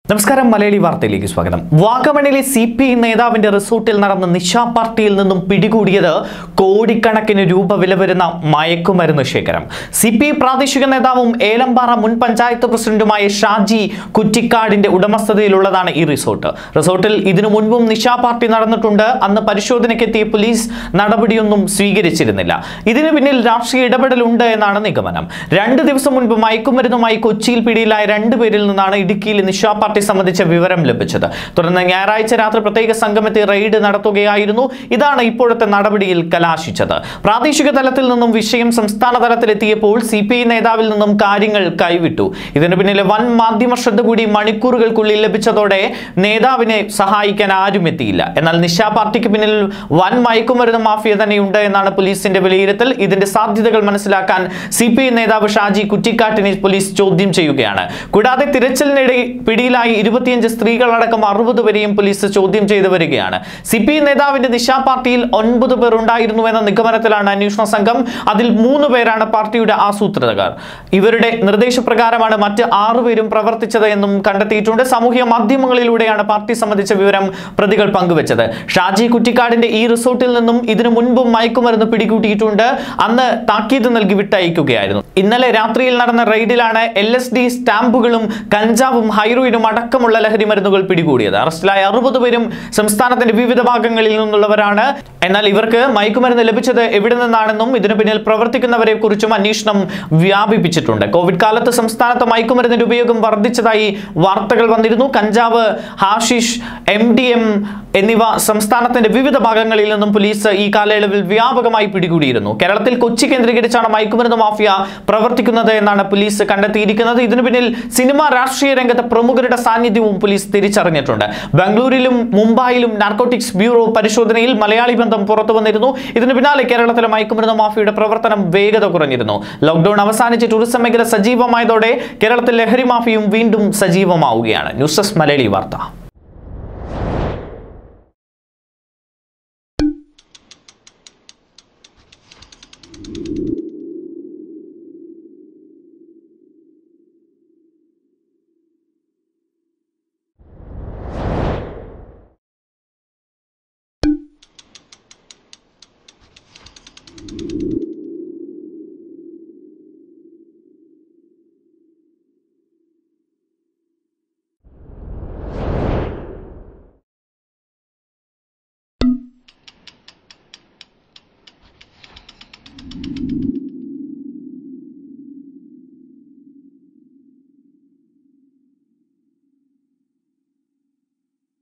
നമസ്കാരം മലയാളി വാർത്തയിലേക്ക് സ്വാഗതം വാഗമണിലെ സി പി ഐ നേതാവിന്റെ റിസോർട്ടിൽ നടന്ന നിശാ പാർട്ടിയിൽ നിന്നും പിടികൂടിയത് കോടിക്കണക്കിന് രൂപ വില വരുന്ന മയക്കുമരുന്ന് ശേഖരം സി പി ഐ പ്രാദേശിക നേതാവും ഏലമ്പാറ മുൻ പഞ്ചായത്ത് പ്രസിഡന്റുമായ ഷാജി കുറ്റിക്കാടിന്റെ ഉടമസ്ഥതയിലുള്ളതാണ് ഈ റിസോർട്ട് റിസോർട്ടിൽ ഇതിനു മുൻപും നിശാ പാർട്ടി നടന്നിട്ടുണ്ട് അന്ന് പരിശോധനയ്ക്കെത്തിയ പോലീസ് നടപടിയൊന്നും സ്വീകരിച്ചിരുന്നില്ല ഇതിന് പിന്നിൽ രാഷ്ട്രീയ ഇടപെടലുണ്ട് എന്നാണ് നിഗമനം രണ്ട് ദിവസം മുൻപ് മയക്കുമരുന്നുമായി കൊച്ചിയിൽ പിടിയിലായ രണ്ടുപേരിൽ നിന്നാണ് ഇടുക്കിയിൽ നിശാ പാർട്ടി സംബന്ധിച്ച വിവരം ലഭിച്ചത് തുടർന്ന് ഞായറാഴ്ച രാത്രി പ്രത്യേക സംഘമെത്തി റെയ്ഡ് നടത്തുകയായിരുന്നു ഇതാണ് ഇപ്പോഴത്തെ നടപടിയിൽ കലാശിച്ചത് പ്രാദേശിക തലത്തിൽ നിന്നും വിഷയം സംസ്ഥാന തലത്തിലെത്തിയപ്പോൾ സി പി ഐ നേതാവിൽ നിന്നും കാര്യങ്ങൾ കൈവിട്ടു ഇതിന് പിന്നിലെ വൻ മാധ്യമ ശ്രദ്ധ കൂടി മണിക്കൂറുകൾക്കുള്ളിൽ ലഭിച്ചതോടെ നേതാവിനെ സഹായിക്കാൻ ആരും എത്തിയില്ല എന്നാൽ നിശാ പാർട്ടിക്ക് പിന്നിൽ വൻ മയക്കുമരുന്ന് മാഫിയ തന്നെയുണ്ട് എന്നാണ് പോലീസിന്റെ വിലയിരുത്തൽ ഇതിന്റെ സാധ്യതകൾ മനസ്സിലാക്കാൻ സി പി ഐ നേതാവ് ഷാജി കുറ്റിക്കാട്ടിനെ പോലീസ് ചോദ്യം ചെയ്യുകയാണ് കൂടാതെ തിരച്ചിലിനിടെ പിടിയിലായി ഇരുപത്തിയഞ്ച് സ്ത്രീകളടക്കം അറുപത് പേരെയും പോലീസ് ചോദ്യം ചെയ്തു വരികയാണ് സി പി ഐ നേതാവിന്റെ നിശാ പാർട്ടിയിൽ ഒൻപത് പേർ ഉണ്ടായിരുന്നു എന്ന നിഗമനത്തിലാണ് അന്വേഷണ സംഘം അതിൽ മൂന്ന് പേരാണ് പാർട്ടിയുടെ ആസൂത്രകർ ഇവരുടെ നിർദ്ദേശപ്രകാരമാണ് മറ്റ് ആറുപേരും പ്രവർത്തിച്ചത് എന്നും കണ്ടെത്തിയിട്ടുണ്ട് സാമൂഹ്യ മാധ്യമങ്ങളിലൂടെയാണ് പാർട്ടി സംബന്ധിച്ച വിവരം പ്രതികൾ പങ്കുവച്ചത് ഷാജി കുറ്റിക്കാടിന്റെ ഈ റിസോർട്ടിൽ നിന്നും ഇതിനു മുൻപും മയക്കുമരുന്ന് പിടികൂട്ടിയിട്ടുണ്ട് അന്ന് താക്കീത് നൽകി വിട്ടയക്കുകയായിരുന്നു ഇന്നലെ രാത്രിയിൽ നടന്ന റെയ്ഡിലാണ് എൽ എസ് ഡി സ്റ്റാമ്പുകളും കഞ്ചാവും ഹൈറോയിനും അടക്കമുള്ള ലഹരി മരുന്നുകൾ പിടികൂടിയത് അറസ്റ്റിലായ അറുപത് പേരും സംസ്ഥാനത്തിന്റെ വിവിധ ഭാഗങ്ങളിൽ നിന്നുള്ളവരാണ് എന്നാൽ ഇവർക്ക് മയക്കുമരുന്ന് ലഭിച്ചത് എവിടെ നിന്നാണെന്നും ഇതിനു പിന്നിൽ പ്രവർത്തിക്കുന്നവരെ കുറിച്ചും അന്വേഷണം വ്യാപിപ്പിച്ചിട്ടുണ്ട് കോവിഡ് കാലത്ത് സംസ്ഥാനത്ത് മയക്കുമരുന്നിന്റെ ഉപയോഗം വർദ്ധിച്ചതായി വാർത്തകൾ വന്നിരുന്നു കഞ്ചാവ് ഹാഷിഷ് എം ഡി എം എന്നിവ സംസ്ഥാനത്തിന്റെ വിവിധ ഭാഗങ്ങളിൽ നിന്നും പോലീസ് ഈ കാലയളവിൽ വ്യാപകമായി പിടികൂടിയിരുന്നു കേരളത്തിൽ കൊച്ചി കേന്ദ്രീകരിച്ചാണ് മയക്കുമരുന്ന് മാഫിയ പ്രവർത്തിക്കുന്നത് എന്നാണ് പോലീസ് കണ്ടെത്തിയിരിക്കുന്നത് ഇതിനു പിന്നിൽ സിനിമ രാഷ്ട്രീയ രംഗത്തെ പ്രമുഖരുടെ സാന്നിധ്യവും പോലീസ് തിരിച്ചറിഞ്ഞിട്ടുണ്ട് ബാംഗ്ലൂരിലും മുംബൈയിലും നാർക്കോട്ടിക്സ് ബ്യൂറോ പരിശോധനയിൽ മലയാളി ബന്ധം പുറത്തു വന്നിരുന്നു ഇതിനു പിന്നാലെ കേരളത്തിലെ മയക്കുമരുന്ന് മാഫിയയുടെ പ്രവർത്തനം വേഗത കുറഞ്ഞിരുന്നു ലോക്ഡൌൺ അവസാനിച്ച് ടൂറിസം മേഖല സജീവമായതോടെ കേരളത്തിൽ ലഹരി മാഫിയും വീണ്ടും സജീവമാവുകയാണ് ന്യൂസ് ഡെസ്ക് മലയാളി വാർത്ത